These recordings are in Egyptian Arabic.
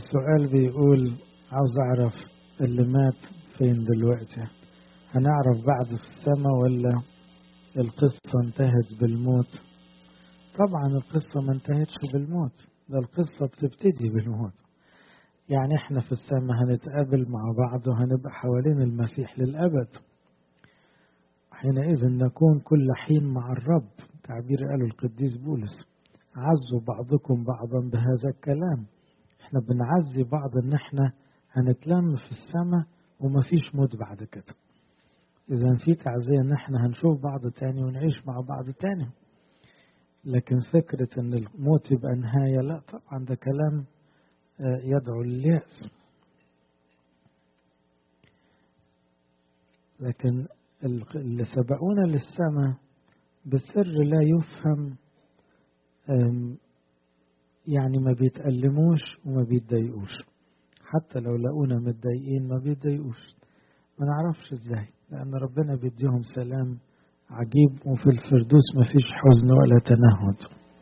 السؤال بيقول عاوز أعرف اللي مات فين دلوقتي هنعرف بعد في السماء ولا القصة انتهت بالموت طبعا القصة ما انتهتش بالموت ده القصة بتبتدي بالموت يعني احنا في السماء هنتقابل مع بعض وهنبقى حوالين المسيح للأبد حينئذ نكون كل حين مع الرب تعبير قاله القديس بولس عزوا بعضكم بعضا بهذا الكلام احنا بنعزي بعض ان احنا هنتلم في السماء ومفيش موت بعد كده اذا في تعزية ان احنا هنشوف بعض تاني ونعيش مع بعض تاني لكن فكرة ان الموت يبقى نهاية لا طبعا ده كلام يدعو لليأس لكن اللي سبقونا للسماء بسر لا يفهم يعني ما بيتألموش وما بيتضايقوش حتى لو لقونا متضايقين ما بيتضايقوش ما نعرفش ازاي لأن ربنا بيديهم سلام عجيب وفي الفردوس ما فيش حزن ولا تنهد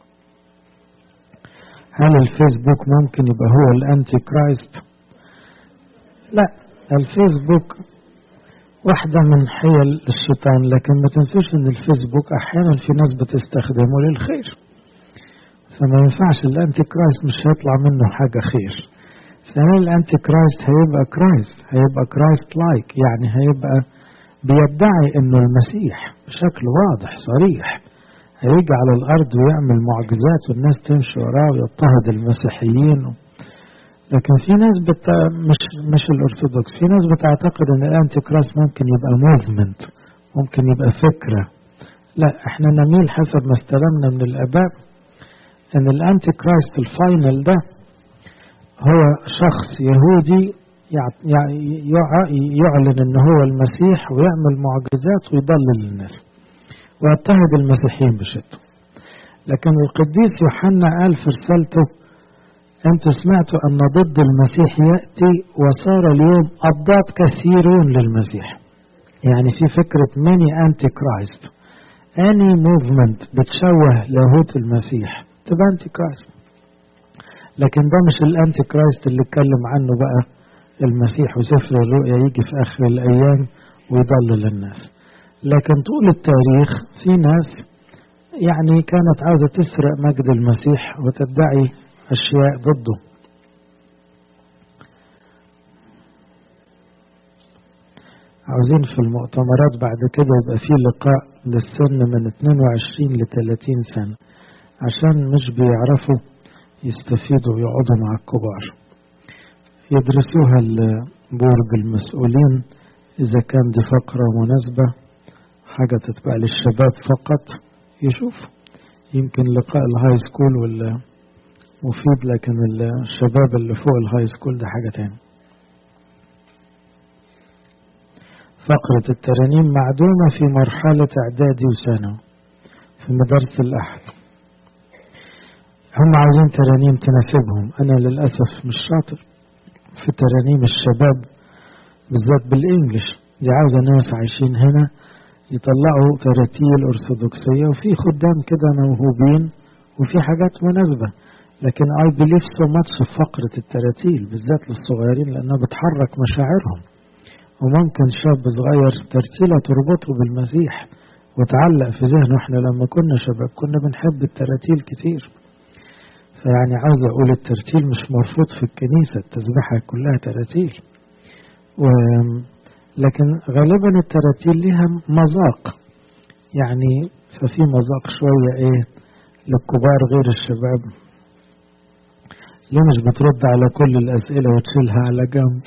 هل الفيسبوك ممكن يبقى هو الانتي كرايست لا الفيسبوك واحدة من حيل الشيطان لكن ما تنسوش ان الفيسبوك احيانا في ناس بتستخدمه للخير فما ينفعش الانتي كرايست مش هيطلع منه حاجة خير ثانيا الانتي كرايست هيبقى كرايست هيبقى كرايست لايك يعني هيبقى بيدعي انه المسيح بشكل واضح صريح هيجي على الارض ويعمل معجزات والناس تمشي وراه ويضطهد المسيحيين لكن في ناس بت... مش مش الارثوذكس في ناس بتعتقد ان الانتي كرايست ممكن يبقى موفمنت ممكن يبقى فكره لا احنا نميل حسب ما استلمنا من الاباء ان الانتي كرايست الفاينل ده هو شخص يهودي يعلن ان هو المسيح ويعمل معجزات ويضلل الناس ويضطهد المسيحيين بشدة لكن القديس يوحنا قال في رسالته انتوا سمعتوا ان ضد المسيح ياتي وصار اليوم اضداد كثيرون للمسيح يعني في فكره ماني انتي كرايست اني موفمنت بتشوه لاهوت المسيح تبقى انتي كرايست لكن ده مش الانتي كرايست اللي اتكلم عنه بقى المسيح وسفر الرؤيا يجي في اخر الايام ويضلل الناس لكن طول التاريخ في ناس يعني كانت عاوزة تسرق مجد المسيح وتدعي أشياء ضده عاوزين في المؤتمرات بعد كده يبقى في لقاء للسن من 22 ل 30 سنة عشان مش بيعرفوا يستفيدوا ويقعدوا مع الكبار يدرسوها البورد المسؤولين إذا كان دي فقرة مناسبة حاجة تتبع للشباب فقط يشوف يمكن لقاء الهاي سكول ولا مفيد لكن الشباب اللي فوق الهاي سكول ده حاجة تاني فقرة الترانيم معدومة في مرحلة إعدادي وثانوي في مدارس الأحد هم عاوزين ترانيم تناسبهم أنا للأسف مش شاطر في ترانيم الشباب بالذات بالإنجلش دي عاوزة ناس عايشين هنا يطلعوا تراتيل أرثوذكسية وفي خدام كده موهوبين وفي حاجات مناسبة لكن I believe so much في فقرة التراتيل بالذات للصغيرين لأنها بتحرك مشاعرهم وممكن شاب صغير ترتيلة تربطه بالمسيح وتعلق في ذهنه احنا لما كنا شباب كنا بنحب التراتيل كتير فيعني عاوز اقول الترتيل مش مرفوض في الكنيسة التسبيحة كلها تراتيل و لكن غالبا التراتيل لها مذاق يعني ففي مذاق شوية ايه للكبار غير الشباب ليه مش بترد على كل الأسئلة وتشيلها على جنب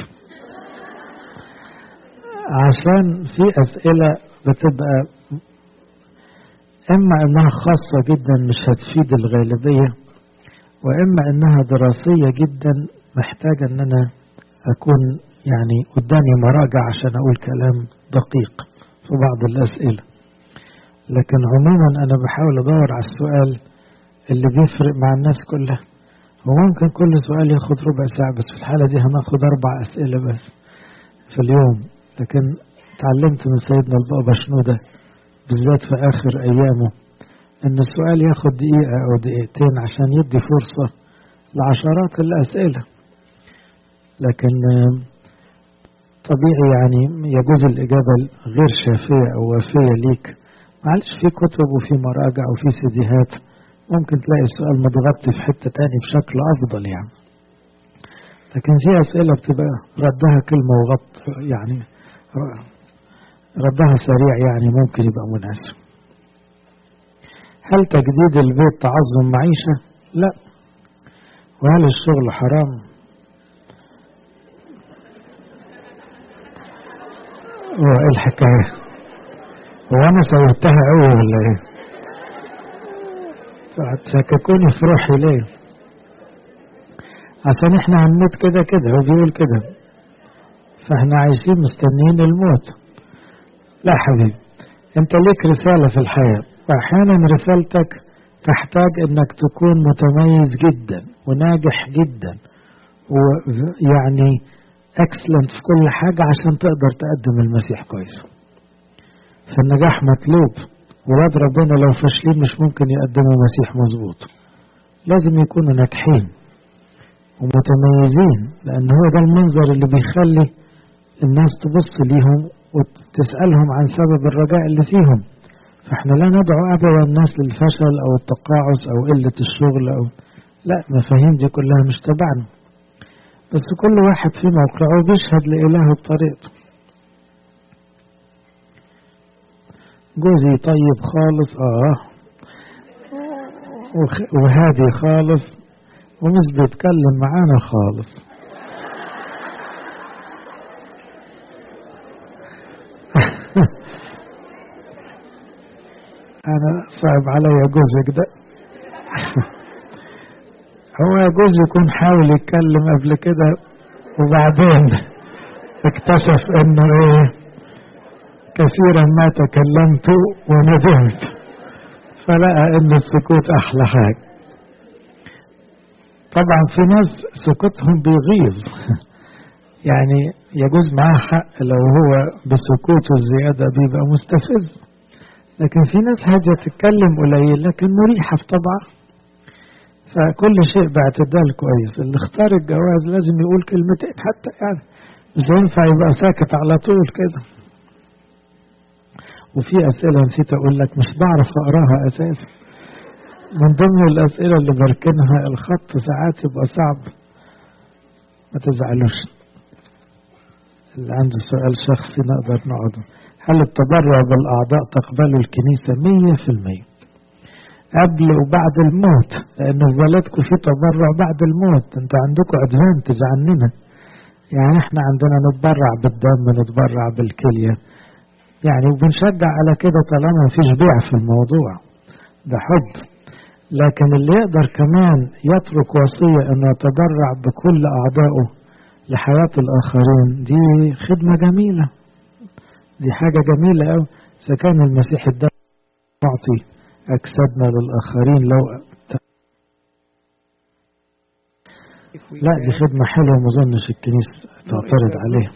عشان في أسئلة بتبقى إما إنها خاصة جدا مش هتفيد الغالبية وإما إنها دراسية جدا محتاجة إن أنا أكون يعني قدامي مراجع عشان أقول كلام دقيق في بعض الأسئلة لكن عموما أنا بحاول أدور على السؤال اللي بيفرق مع الناس كلها وممكن كل سؤال ياخد ربع ساعة بس في الحالة دي هناخد أربع أسئلة بس في اليوم لكن تعلمت من سيدنا البابا شنودة بالذات في آخر أيامه إن السؤال ياخد دقيقة أو دقيقتين عشان يدي فرصة لعشرات الأسئلة لكن طبيعي يعني يجوز الإجابة غير شافية أو وافية ليك معلش في كتب وفي مراجع وفي سيديهات ممكن تلاقي السؤال متغطي في حتة تاني بشكل أفضل يعني لكن في أسئلة بتبقى ردها كلمة وغط يعني ردها سريع يعني ممكن يبقى مناسب هل تجديد البيت تعظم معيشة؟ لا وهل الشغل حرام؟ وايه الحكاية؟ هو أنا سويتها أوي ولا إيه؟ هتشككوني في روحي ليه؟ عشان احنا هنموت كده كده هو بيقول كده فاحنا عايشين مستنيين الموت لا حبيبي انت ليك رسالة في الحياة واحيانا رسالتك تحتاج انك تكون متميز جدا وناجح جدا ويعني اكسلنت في كل حاجة عشان تقدر تقدم المسيح كويس فالنجاح مطلوب ولاد ربنا لو فاشلين مش ممكن يقدموا مسيح مظبوط لازم يكونوا ناجحين ومتميزين لأن هو ده المنظر اللي بيخلي الناس تبص ليهم وتسألهم عن سبب الرجاء اللي فيهم فاحنا لا ندعو أبدا الناس للفشل أو التقاعس أو قلة الشغل أو لا المفاهيم دي كلها مش تبعنا بس كل واحد في موقعه بيشهد لإلهه بطريقته جوزي طيب خالص اه وهادي خالص ومش بيتكلم معانا خالص انا صعب عليا جوزك ده هو يجوز يكون حاول يتكلم قبل كده وبعدين اكتشف انه ايه كثيرا ما تكلمت وندمت فلقى ان السكوت احلى حاجه طبعا في ناس سكوتهم بيغيظ يعني يجوز معاه حق لو هو بسكوته الزيادة بيبقى مستفز لكن في ناس هادية تتكلم قليل لكن مريحة في طبعها فكل شيء باعتدال كويس اللي اختار الجواز لازم يقول كلمتين حتى يعني مش هينفع يبقى ساكت على طول كده وفي أسئلة نسيت أقول لك مش بعرف أقراها أساسا من ضمن الأسئلة اللي بركنها الخط ساعات يبقى صعب ما تزعلوش اللي عنده سؤال شخصي نقدر نقعد هل التبرع بالأعضاء تقبله الكنيسة مية في المية قبل وبعد الموت لأنه في بلدكم في تبرع بعد الموت انتوا عندكم ادفانتج عننا يعني احنا عندنا نتبرع بالدم نتبرع بالكلية يعني وبنشجع على كده طالما مفيش بيع في الموضوع ده حب لكن اللي يقدر كمان يترك وصية انه يتبرع بكل اعضائه لحياة الاخرين دي خدمة جميلة دي حاجة جميلة أوي إذا كان المسيح الدم معطي أجسادنا للآخرين لو لا دي خدمة حلوة ما أظنش الكنيسة تعترض عليها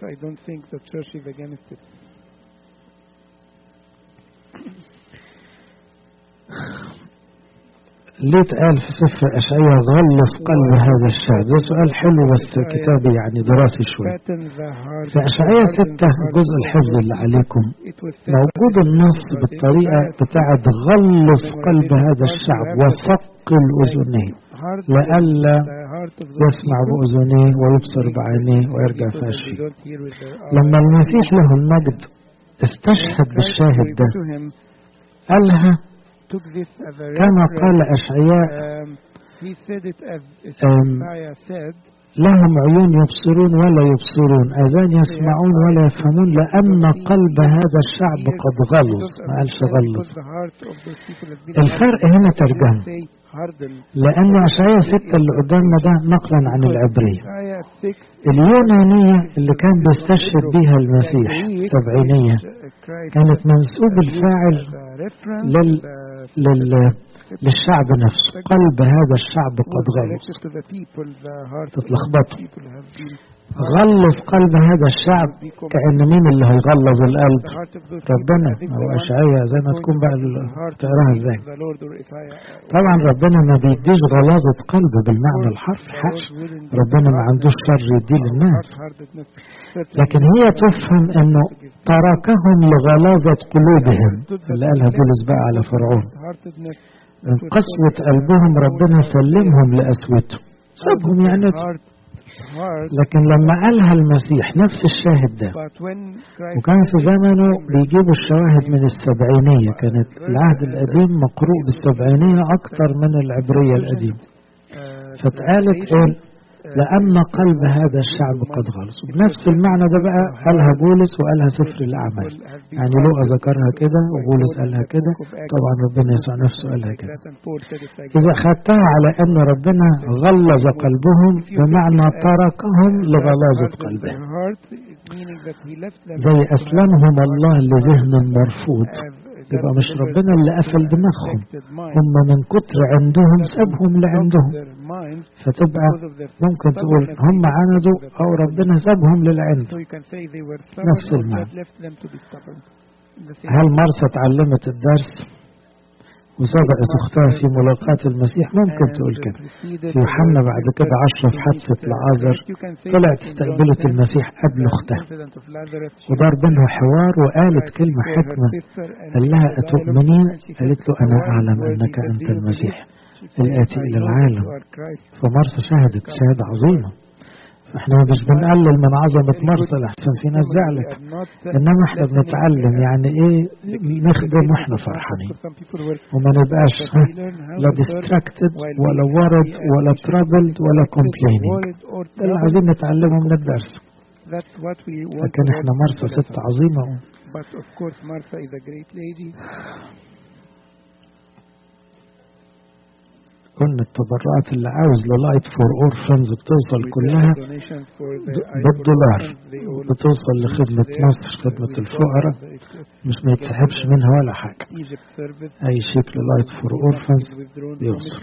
ليه اتقال في سفر أشعياء غلص قلب هذا الشعب ده سؤال حلو بس كتابي يعني دراسي شوي في أشعياء ستة جزء الحفظ اللي عليكم موجود النص بالطريقة بتاعت غلص قلب هذا الشعب وثقل أذنيه لئلا يسمع بأذنيه ويبصر بعينيه ويرجع فاشي لما المسيح له المجد استشهد بالشاهد ده قالها كما قال أشعياء لهم عيون يبصرون ولا يبصرون أذان يسمعون ولا يفهمون لأن قلب هذا الشعب قد غلظ ما قالش غلظ الفرق هنا ترجمة لأن أشعياء ستة اللي قدامنا ده نقلا عن العبرية اليونانية اللي كان بيستشهد بها المسيح السبعينية كانت منسوب الفاعل لل... لل... للشعب نفسه قلب هذا الشعب قد was غلظ directed to the people, the heart of تتلخبطوا people have been غلظ قلب هذا الشعب كأن مين اللي هيغلظ القلب the heart of those ربنا people, I think أو the one أشعية زي ما going تكون to بقى be ال- the heart تقراها of ازاي the Lord or Isaiah. طبعا ربنا ما بيديش غلاظة قلب بالمعنى الحرفي حاشا ربنا ما عندوش شر يديه للناس لكن هي تفهم انه تركهم لغلاظة قلوبهم اللي قالها بولس بقى على فرعون من قسوة قلبهم ربنا سلمهم لقسوته سابهم يعني لكن لما قالها المسيح نفس الشاهد ده وكان في زمنه بيجيبوا الشواهد من السبعينية كانت العهد القديم مقروء بالسبعينية أكتر من العبرية القديم فاتقالت ايه لأن قلب هذا الشعب قد غلظ بنفس المعنى ده بقى قالها بولس وقالها سفر الأعمال يعني لوقا ذكرها كده وبولس قالها كده طبعا ربنا يسوع نفسه قالها كده إذا خدتها على أن ربنا غلظ قلبهم بمعنى تركهم لغلاظة قلبهم زي أسلمهم الله لذهن مرفوض يبقى مش ربنا اللي قفل دماغهم هم من كتر عندهم سابهم لعندهم فتبقى ممكن تقول هم عندوا أو ربنا سابهم للعند نفس المعنى هل مرسى اتعلمت الدرس وسبقت اختها في ملاقاة المسيح ممكن تقول كده في يوحنا بعد كده عشرة في حادثة العازر طلعت استقبلت المسيح قبل اختها ودار بينها حوار وقالت كلمة حكمة قال لها أتؤمنين قالت له أنا أعلم أنك أنت المسيح الآتي إلى العالم فمرسى شهدت شهادة عظيمة احنا مش بنقلل من عظمة مرسى لحسن في ناس زعلت انما احنا بنتعلم يعني ايه نخدم واحنا فرحانين وما نبقاش لا ديستراكتد ولا ورد ولا ترابلد ولا كومبليننج ده اللي عايزين نتعلمه من الدرس لكن احنا مرسى ست عظيمة But of course Martha is a great lady. قلنا التبرعات اللي عاوز للايت فور اورفنز بتوصل كلها بالدولار بتوصل لخدمة مصر خدمة الفقراء مش ما يتسحبش منها ولا حاجة أي شيك للايت فور اورفنز بيوصل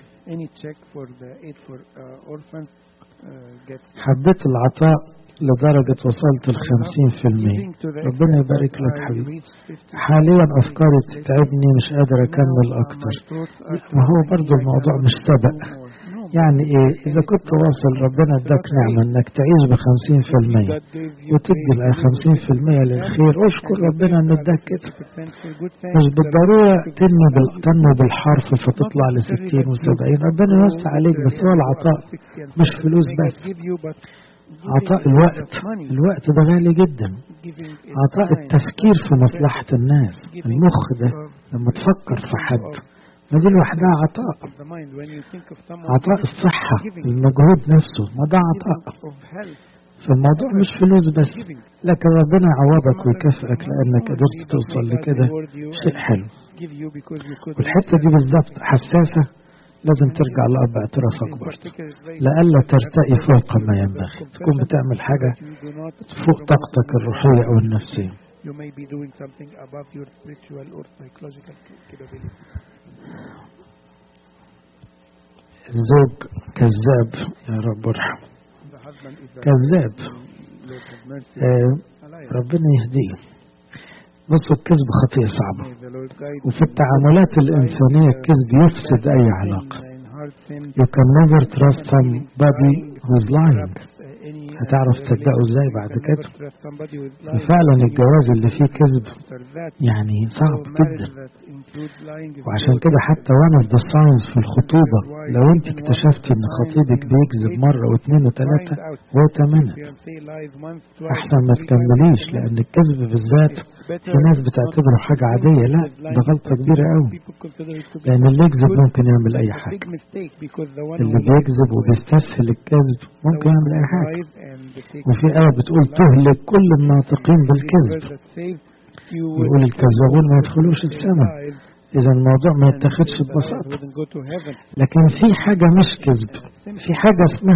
حبيت العطاء لدرجة وصلت الخمسين في المية ربنا يبارك لك حبيبي حاليا أفكاري بتتعبني مش قادر أكمل أكتر ما هو برضو الموضوع مش سبق يعني إيه إذا كنت واصل ربنا اداك نعمة إنك تعيش بخمسين في المية وتدي الخمسين في المية للخير أشكر ربنا إنه اداك كده مش بالضرورة تنمو بال... تنمو بالحرف فتطلع لستين وسبعين ربنا يوسع عليك بس هو العطاء مش فلوس بس عطاء الوقت الوقت ده غالي جدا عطاء التفكير في مصلحة الناس المخ ده لما تفكر في حد ما دي لوحدها عطاء عطاء الصحة المجهود نفسه ما ده عطاء فالموضوع مش فلوس بس لكن ربنا يعوضك ويكافئك لأنك قدرت توصل لكده شيء حلو والحتة دي بالظبط حساسة لازم ترجع لأب اعترافك برضه لألا ترتقي فوق ما ينبغي تكون بتعمل حاجة فوق طاقتك الروحية أو النفسية you may be doing something above your spiritual or psychological capability. الزوج كذاب يا رب ارحم The husband is a كذاب Lord have mercy. آه a liar. ربنا يهديه بصوا الكذب خطية صعبة May the Lord guide وفي التعاملات الإنسانية الكذب يفسد أي علاقة in hard sin, You can never trust somebody who's lying any هتعرف تصدقه ازاي بعد can كده never trust somebody with lying. ففعلا الجواز اللي فيه كذب After that, يعني so صعب marriage جدا that includes lying is وعشان good. كده حتى one of the signs في الخطوبة لو انت اكتشفتي ان خطيبك بيكذب مرة واثنين وثلاثة Find out wait a minute fiancé lies once, twice, احسن ما three times, تكمليش it's لان الكذب بالذات better في ناس بتعتبره حاجة عادية لا ده غلطة كبيرة قوي people consider it to be لان اللي يكذب ممكن يعمل اي a حاجة big mistake because the one اللي who بيكذب وبيستسهل الكذب ممكن يعمل اي حاجة lies and they take وفي آية بتقول تهلك كل الناطقين بالكذب that saves you يقول الكذابون ما يدخلوش السماء إذا الموضوع ما يتاخدش ببساطة wouldn't go to heaven. لكن في حاجة مش كذب في حاجة اسمها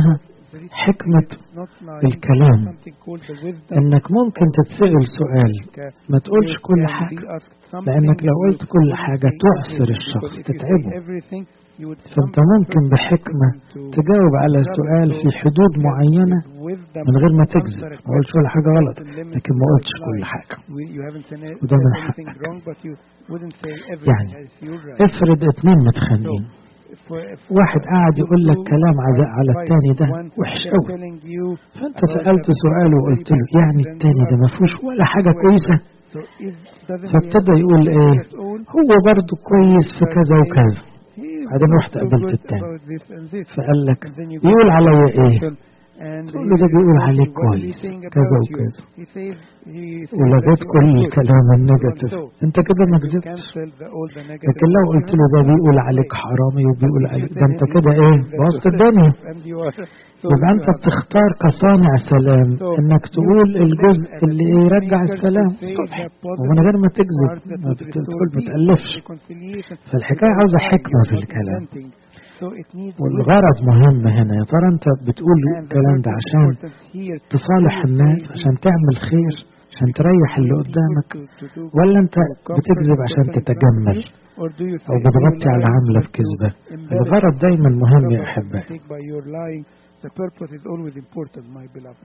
حكمة not lying, الكلام something called the wisdom انك ممكن تتسأل سؤال uh, ما تقولش you كل can حاجة be asked something, لأنك لو you قلت would كل only حاجة say تعسر everything, الشخص because if you say تتعبه everything, you would فأنت come ممكن to بحكمة to تجاوب على سؤال في حدود معينة wisdom من غير ما to تكذب answer a ما قلتش ولا حاجة غلط لكن ما قلتش كل حاجة We- you haven't said وده من said anything حقك. wrong, but you wouldn't say everything يعني as you're right. افرض اتنين متخانقين If- if- واحد قاعد يقول لك you كلام عزاء على fight التاني ده one وحش kept قوي telling you, فانت about سألت that سؤال very وقلت له bad يعني then التاني you ده ما ask فيهوش ولا حاجة كويسة So if doesn't فابتدى he يقول have ايه at all, هو برضه كويس في كذا وكذا he is بعدين رحت so قابلت good التاني. about this and this. فقال لك And then you بيقول go to عليا the ايه person and تقول he له ده will بيقول tell you عليك what is he كويس saying كذا about you. وكذا He says he says ولغيت that you كل are good. الكلام النيجاتيف So, انت كده ما you كذبتش cancel the- all the negative لكن لو قلت له ده بيقول عليك حرامي وبيقول عليك ده انت كده ايه بوظت الدنيا and you are so يبقى you انت have- بتختار كصانع سلام انك تقول الجزء اللي يرجع السلام الصبح ومن غير ما تكذب ما بت- تقول ما تألفش فالحكاية عاوزة حكمة في الكلام والغرض مهم هنا يا ترى انت بتقول الكلام ده عشان تصالح الناس عشان تعمل خير عشان تريح اللي قدامك ولا انت بتكذب عشان تتجمل او بتغطي على عاملة في كذبة الغرض دايما مهم يا احبائي The purpose is always important, my beloved.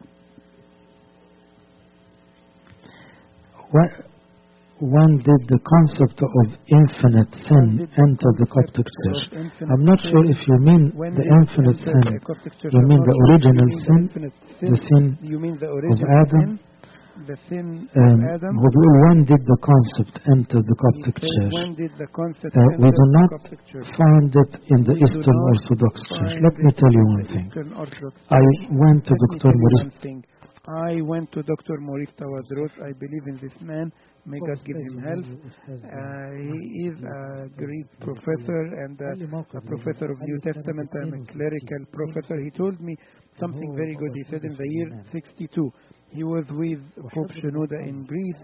Wh- When did the concept of infinite sin enter the Coptic Church? I'm not sure if you mean When the did it infinite enter sin, the Coptic Church? you I'm mean not the sure if original you mean sin, the infinite the sin You mean the of original Adam. sin? The sin Um, of Adam? هو بيقول when did the concept enter the He Coptic says, Church? When did the concept Uh, we enter do the not Coptic Church? Find it in the We do Eastern not Orthodox Church. find Let me it tell you in one the thing. Eastern Orthodox I Church. went to Let me Dr. tell you Maurice. one thing. I went to Dr. Maurice Tawadros. I believe in this man. May God give him health. Uh, he is a great professor and a, a professor of New Testament. I'm a clerical professor. He told me something very good. He said in the year 62, he was with Pope Shenouda in Greece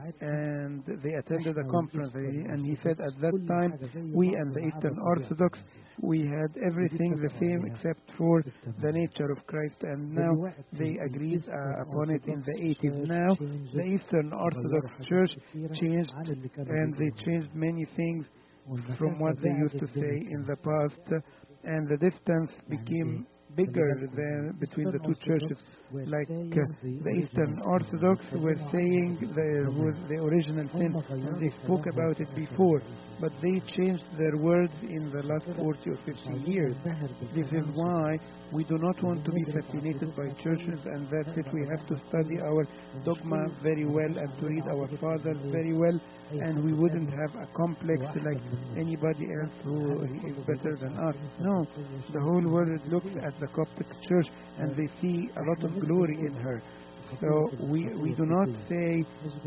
and they attended a conference and he said at that time we and the Eastern Orthodox we had everything the same except for the nature of Christ and now they agreed uh, upon it in the 80s now the Eastern Orthodox Church changed and they changed many things from what they used to say in the past and the distance became bigger than between the two churches. Like uh, the Eastern Orthodox were saying there was the original sin, and they spoke about it before, but they changed their words in the last 40 or 50 years. This is why we do not want to be fascinated by churches, and that's it. We have to study our dogma very well and to read our fathers very well, and we wouldn't have a complex like anybody else who is better than us. No, the whole world looks at the Coptic Church and they see a lot of glory in her. So we, we do not say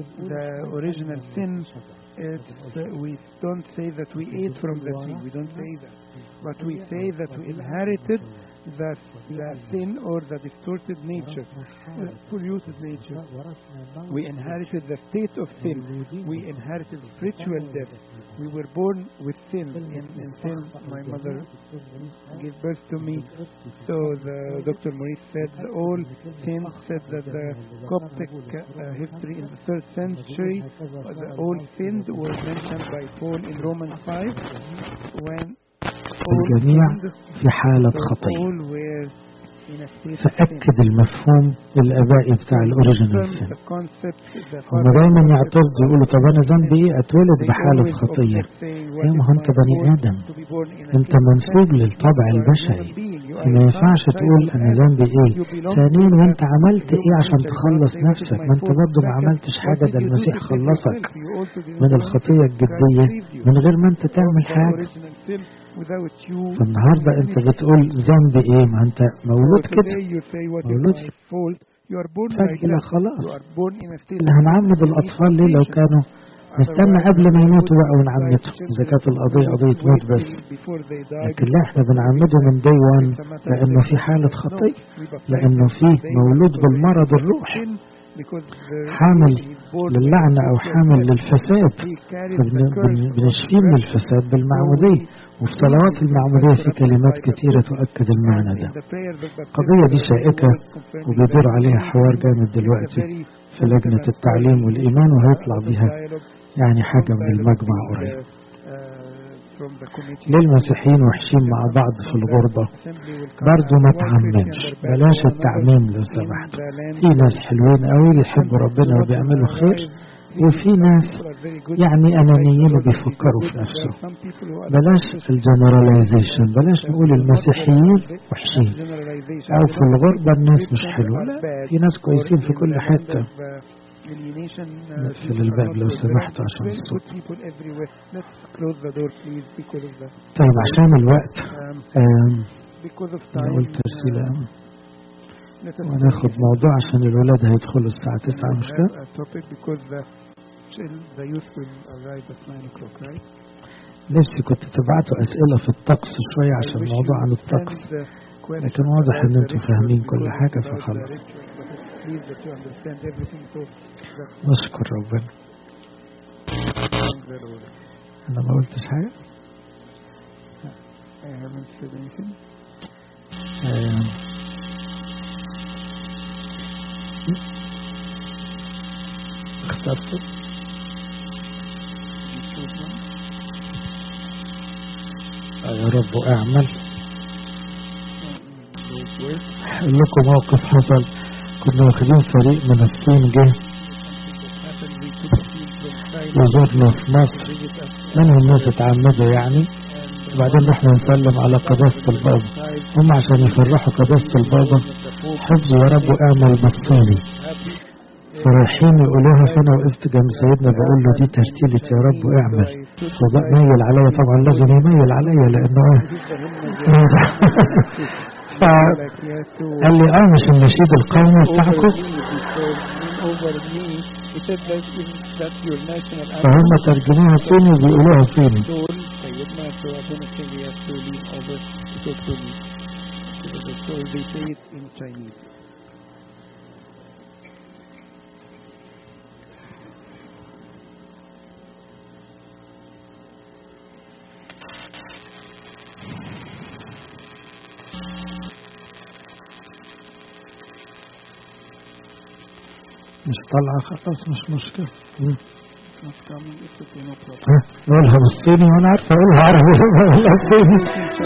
the original sin. It's, uh, we don't say that we ate from the tree. We don't say that. But we say that we inherited the, the sin or the distorted nature, the polluted nature. We inherited the state of sin. We inherited spiritual death. We were born with sin. In, in sin, my mother gave birth to me. So the Dr. Maurice said the all sin said that the Coptic uh, history in the third century, uh, the all sins were mentioned by Paul in Romans 5 when all الجميع sinned, في حالة so خطية all were in a state of sin. فأكد المفهوم الآبائي بتاع الأوريجينال Confirm سين the concept, the هم father دايما concept يعترضوا of يقولوا طب أنا ذنبي إيه أتولد They بحالة always خطية object saying, what يا is ما هو أنت my بني fault آدم to be born in a أنت sin? منسوب للطبع You are a البشري human being. You are فما a ينفعش child تقول of أنا Adam. ذنبي إيه You belong ثانيا to وأنت the عملت إيه human عشان nature. تخلص God say, "What is نفسك my ما أنت fault?" برضه ما Second, عملتش what حاجة did ده you do المسيح to save خلصك yourself? You also didn't من do الخطية anything. Christ الجدية saved you من غير ما أنت from تعمل the حاجة original sin without you فالنهاردة doing أنت anything. بتقول ذنبي إيه ما أنت مولود So كده today you say, what is مولود my fault? You are born like فجأة that. خلاص You are born in a state اللي of هنعمد sin. You need الأطفال ليه لو salvation. كانوا نستنى Otherwise, قبل ما we يموتوا would بقى ونعمته like إذا children كانت القضية who قضية wait موت بس till before they die لكن لا before احنا they بنعمده من دي وان It's a matter of لأنه في faith. حالة No, خطية we baptize لأنه them فيه today مولود because بالمرض they have الروحي sin because the- حامل he's born للعنة أو with حامل the- للفساد he carries فبن- the curse بن- of بنشفيه من الفساد بالمعمودية وفي صلوات المعمودية في كلمات كتيرة تؤكد المعنى ده In the prayers of baptism, القضية دي there are شائكة words concerning وبيدور that. عليها حوار جامد It's a دلوقتي very في لجنة التعليم والإيمان وهيطلع بيها dialogue يعني حاجة من المجمع from قريب the, uh, from the committee. ليه المسيحيين وحشين مع بعض في الغربة Assembly will come برضو out ما one تعممش Christian or بلاش baptized التعميم لو in سمحت the land. في ناس حلوين قوي بيحبوا ربنا وبيعملوا خير وفي ناس People are very good. يعني أنانيين Like the Lord وبيفكروا is في good. There نفسهم are some people who are بلاش الجنراليزيشن بلاش نقول المسيحيين وحشين generalization. أو They في don't الغربة think الناس مش Christians حلوة are لا bad في ناس or كويسين في in كل the land حتة of, uh, alienation, uh, نقفل people are الباب not لو good. There are سمحت عشان very الصوت good people everywhere. Let's close the door please because of the طيب عشان الوقت um, آم، because of أنا time. قلت ترسيلة uh, let us وناخد موضوع عشان الولاد هيدخلوا الساعة 9 مش كده؟ have a topic because the chil- the youth will arrive at 9 o'clock, right? نفسي كنت تبعتوا أسئلة في الطقس شوية I عشان wish موضوع you عن would الطقس send the questions لكن واضح about إن the أنتوا rituals فاهمين because كل it's حاجة about the فخلاص rituals, but it's please that you understand everything so that نشكر ربنا thank the Lord. أنا ما قلتش حاجة I haven't said anything. آم، اخترت You choose one. يا رب أعمل Those words. أقول لكم موقف حصل كنا واخدين فريق من الصين جه Happened we took a field from China وزورنا في to مصر visit us منهم ناس اتعمدوا يعني and وبعدين رحنا نسلم على قداسة البابا guys هم عشان يفرحوا قداسة البابا the Pope حفظوا يا رب اعمل بالصيني happy فرايحين يقولوها فانا وقفت جنب سيدنا بقول له دي ترتيلة يا رب اعمل فبقى ميل عليا طبعا لازم يميل عليا لانه فقال لي اه مش النشيد القومي بتاعكم فهم ترجموها صيني وبيقولوها صيني They say it in Chinese. مش طالعة خلاص مش مشكلة مم. Not coming, it's okay, no problem. ها، نقولها بالصيني وانا عارفة اقولها عربي ولا صيني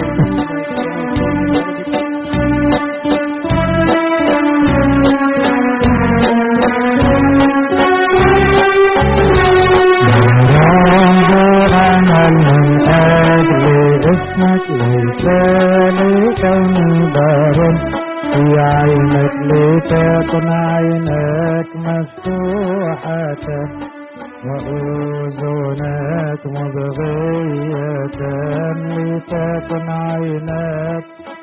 عمل من أجل اسمك ليس لكوني بار في عينك لتكن عينك مفتوحة وأذنك مضغية لتكن عينك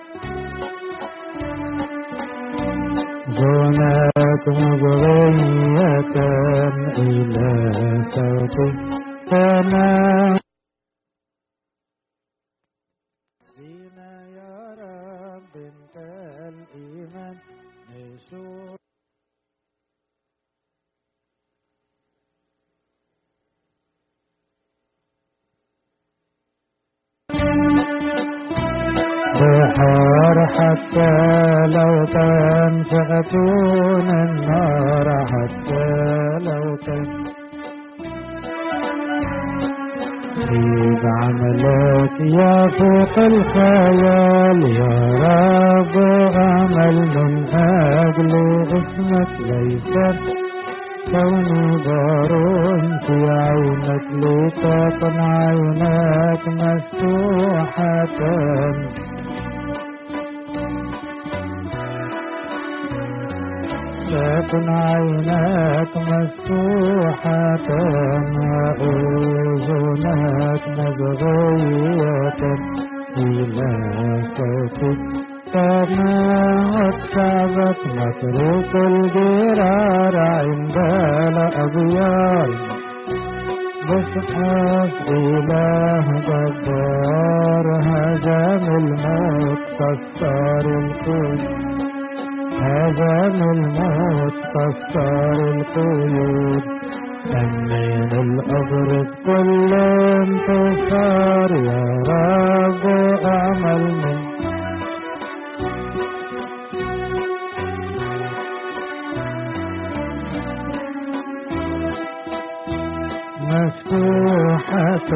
أذنك مضغية إلى صوتك تنام فينا يا رب انت الإيمان يسوع بحار حتى لو كان شأتون النار حتى لو كان في عملك يا فوق الخيال يا رب عمل من أجل اسمك ليس كوني بارون في عينك لتكن عينك مفتوحة تكن عيناك مفتوحة وأذنك مزغية إلى صوتك كما شعبك متروك الجرار عند الأبيار بصحف إله جبار هزم الموت كسر الكل هزم الموت كسر القيود أمين الأبرد كل انتصار يا رب اعمل من مفتوحة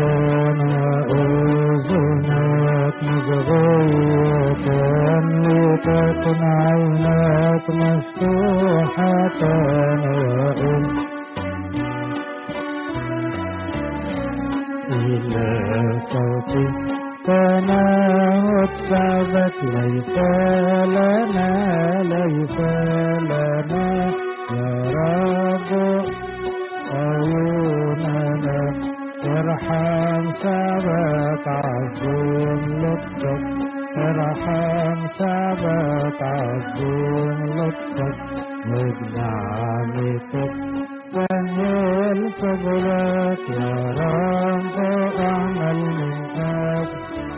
وأذنك مزغية لتكن عينك مفتوحة وأذنك إلى صوتي تناوت صعبت ليس لنا ليس لنا يا رب عيوننا ارحم سبت عظيم لطفك ارحم سبت عظيم لطفك وبنعمتك سهل سبلك يا رب اعمل من أجل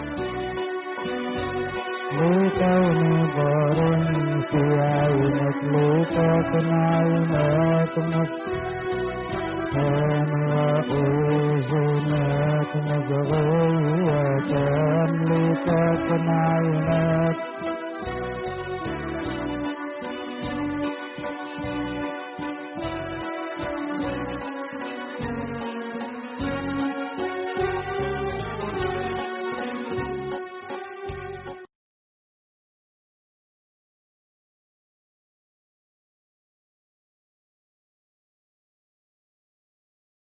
لكوني بار في عينك لتكن عينك مفتوحة